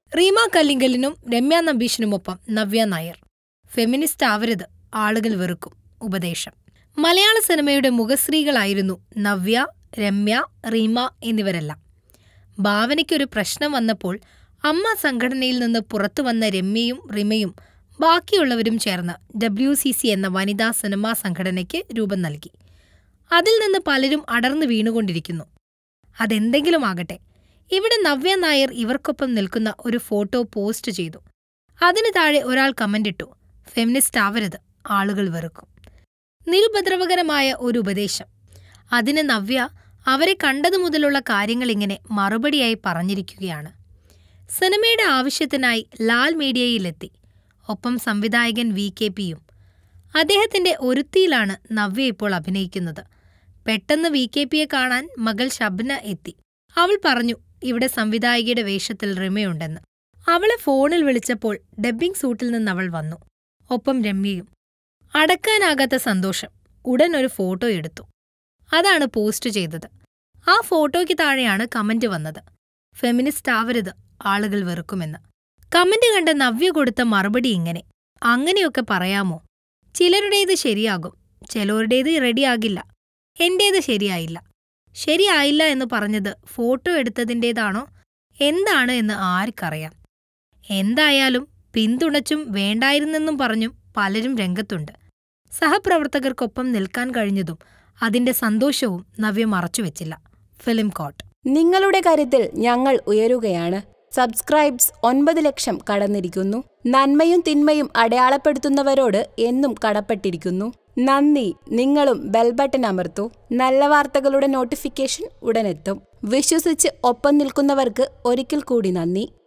റീമ കല്ലിങ്കലിനും രമ്യ നമ്പീശിനുമൊപ്പം നവ്യ നായർ ഫെമിനിസ്റ്റ് ആവരുത് ആളുകൾ വെറുക്കും ഉപദേശം മലയാള സിനിമയുടെ മുഖശ്രീകളായിരുന്നു നവ്യ രമ്യ റീമ എന്നിവരെല്ലാം ഭാവനയ്ക്കൊരു പ്രശ്നം വന്നപ്പോൾ അമ്മ സംഘടനയിൽ നിന്ന് പുറത്തു വന്ന രമ്യയും റിമയും ബാക്കിയുള്ളവരും ചേർന്ന് ഡബ്ല്യു സി സി എന്ന വനിതാ സിനിമാ സംഘടനയ്ക്ക് രൂപം നൽകി അതിൽ നിന്ന് പലരും അടർന്നു വീണുകൊണ്ടിരിക്കുന്നു അതെന്തെങ്കിലും ആകട്ടെ ഇവിടെ നവ്യ നായർ ഇവർക്കൊപ്പം നിൽക്കുന്ന ഒരു ഫോട്ടോ പോസ്റ്റ് ചെയ്തു അതിന് താഴെ ഒരാൾ കമന്റ് ഇട്ടു ഫെമിനിസ്റ്റ് ആവരുത് ആളുകൾ വെറുക്കും നിരുപദ്രവകരമായ ഒരു ഉപദേശം അതിന് നവ്യ അവരെ കണ്ടതു മുതലുള്ള കാര്യങ്ങൾ ഇങ്ങനെ മറുപടിയായി പറഞ്ഞിരിക്കുകയാണ് സിനിമയുടെ ആവശ്യത്തിനായി ലാൽ മീഡിയയിലെത്തി ഒപ്പം സംവിധായകൻ വി കെ പിയും അദ്ദേഹത്തിന്റെ ഒരുത്തിയിലാണ് നവ്യ ഇപ്പോൾ അഭിനയിക്കുന്നത് പെട്ടെന്ന് വി കെ പിയെ കാണാൻ മകൾ ഷബ്ന എത്തി അവൾ പറഞ്ഞു ഇവിടെ സംവിധായികയുടെ വേഷത്തിൽ റിമയുണ്ടെന്ന് അവളെ ഫോണിൽ വിളിച്ചപ്പോൾ ഡബ്ബിംഗ് സൂട്ടിൽ നിന്ന് അവൾ വന്നു ഒപ്പം രമ്യയും അടക്കാനാകാത്ത സന്തോഷം ഉടൻ ഒരു ഫോട്ടോ എടുത്തു അതാണ് പോസ്റ്റ് ചെയ്തത് ആ ഫോട്ടോയ്ക്ക് താഴെയാണ് കമന്റ് വന്നത് ഫെമിനിസ്റ്റ് ആവരുത് ആളുകൾ വെറുക്കുമെന്ന് കമന്റ് കണ്ട നവ്യ കൊടുത്ത മറുപടി ഇങ്ങനെ അങ്ങനെയൊക്കെ പറയാമോ ചിലരുടേത് ശരിയാകും ചിലരുടേത് റെഡിയാകില്ല എന്റേത് ശരിയായില്ല ശരിയായില്ല എന്ന് പറഞ്ഞത് ഫോട്ടോ എടുത്തതിൻ്റേതാണോ എന്താണ് എന്ന് ആർക്കറിയാം എന്തായാലും പിന്തുണച്ചും വേണ്ടായിരുന്നെന്നും പറഞ്ഞും പലരും രംഗത്തുണ്ട് സഹപ്രവർത്തകർക്കൊപ്പം നിൽക്കാൻ കഴിഞ്ഞതും അതിന്റെ സന്തോഷവും നവ്യ മറച്ചുവെച്ചില്ല ഫിലിം കോട്ട് നിങ്ങളുടെ കരുത്തിൽ ഞങ്ങൾ ഉയരുകയാണ് സബ്സ്ക്രൈബ്സ് ഒൻപത് ലക്ഷം കടന്നിരിക്കുന്നു നന്മയും തിന്മയും അടയാളപ്പെടുത്തുന്നവരോട് എന്നും കടപ്പെട്ടിരിക്കുന്നു നന്ദി നിങ്ങളും ബെൽ ബട്ടൺ അമർത്തൂ നല്ല വാർത്തകളുടെ നോട്ടിഫിക്കേഷൻ ഉടനെത്തും വിശ്വസിച്ച് ഒപ്പം നിൽക്കുന്നവർക്ക് ഒരിക്കൽ കൂടി നന്ദി